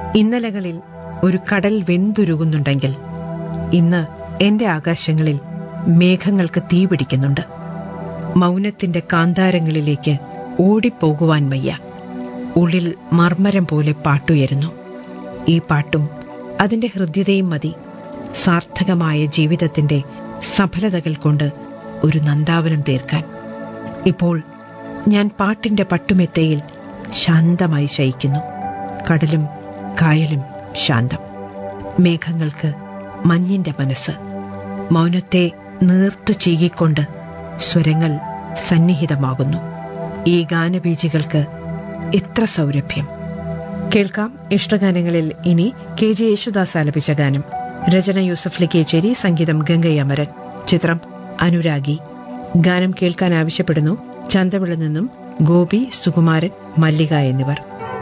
ഇന്നലകളിൽ ഒരു കടൽ വെന്തുരുകുന്നുണ്ടെങ്കിൽ ഇന്ന് എന്റെ ആകാശങ്ങളിൽ മേഘങ്ങൾക്ക് തീപിടിക്കുന്നുണ്ട് മൗനത്തിന്റെ കാന്താരങ്ങളിലേക്ക് ഓടിപ്പോകുവാൻ വയ്യ ഉള്ളിൽ മർമ്മരം പോലെ പാട്ടുയരുന്നു ഈ പാട്ടും അതിന്റെ ഹൃദ്യതയും മതി സാർത്ഥകമായ ജീവിതത്തിന്റെ സഫലതകൾ കൊണ്ട് ഒരു നന്ദാവനം തീർക്കാൻ ഇപ്പോൾ ഞാൻ പാട്ടിന്റെ പട്ടുമെത്തയിൽ ശാന്തമായി ശയിക്കുന്നു കടലും കായലും ശാന്തം മേഘങ്ങൾക്ക് മഞ്ഞിന്റെ മനസ്സ് മൗനത്തെ നീർത്തു ചീകിക്കൊണ്ട് സ്വരങ്ങൾ സന്നിഹിതമാകുന്നു ഈ ഗാനബീജികൾക്ക് എത്ര സൗരഭ്യം കേൾക്കാം ഇഷ്ടഗാനങ്ങളിൽ ഇനി കെ ജെ യേശുദാസ് ആലപിച്ച ഗാനം രചന യൂസഫ് ലിക്കേച്ചേരി സംഗീതം ഗംഗയ്യമരൻ ചിത്രം അനുരാഗി ഗാനം കേൾക്കാൻ ആവശ്യപ്പെടുന്നു ചന്തവിള നിന്നും ഗോപി സുകുമാരൻ മല്ലിക എന്നിവർ